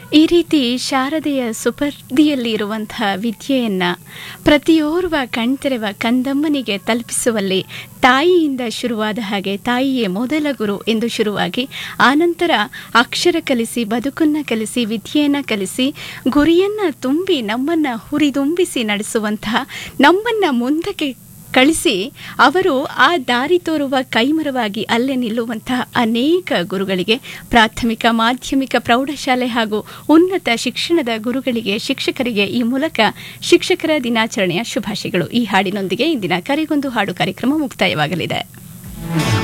ಈ ರೀತಿ ಶಾರದೆಯ ಸುಪರ್ದಿಯಲ್ಲಿ ಇರುವಂತಹ ವಿದ್ಯೆಯನ್ನ ಪ್ರತಿಯೋರ್ವ ಕಣ್ತೆರೆವ ಕಂದಮ್ಮನಿಗೆ ತಲುಪಿಸುವಲ್ಲಿ ತಾಯಿಯಿಂದ ಶುರುವಾದ ಹಾಗೆ ತಾಯಿಯೇ ಮೊದಲ ಗುರು ಎಂದು ಶುರುವಾಗಿ ಆನಂತರ ಅಕ್ಷರ ಕಲಿಸಿ ಬದುಕನ್ನ ಕಲಿಸಿ ವಿದ್ಯೆಯನ್ನ ಕಲಿಸಿ ಗುರಿಯನ್ನ ತುಂಬಿ ನಮ್ಮನ್ನ ಹುರಿದುಂಬಿಸಿ ನಡೆಸುವಂತಹ ನಮ್ಮನ್ನ ಮುಂದಕ್ಕೆ ಕಳಿಸಿ ಅವರು ಆ ದಾರಿ ತೋರುವ ಕೈಮರವಾಗಿ ಅಲ್ಲೇ ನಿಲ್ಲುವಂತಹ ಅನೇಕ ಗುರುಗಳಿಗೆ ಪ್ರಾಥಮಿಕ ಮಾಧ್ಯಮಿಕ ಪ್ರೌಢಶಾಲೆ ಹಾಗೂ ಉನ್ನತ ಶಿಕ್ಷಣದ ಗುರುಗಳಿಗೆ ಶಿಕ್ಷಕರಿಗೆ ಈ ಮೂಲಕ ಶಿಕ್ಷಕರ ದಿನಾಚರಣೆಯ ಶುಭಾಶಯಗಳು ಈ ಹಾಡಿನೊಂದಿಗೆ ಇಂದಿನ ಕರೆಗೊಂದು ಹಾಡು ಕಾರ್ಯಕ್ರಮ ಮುಕ್ತಾಯವಾಗಲಿದೆ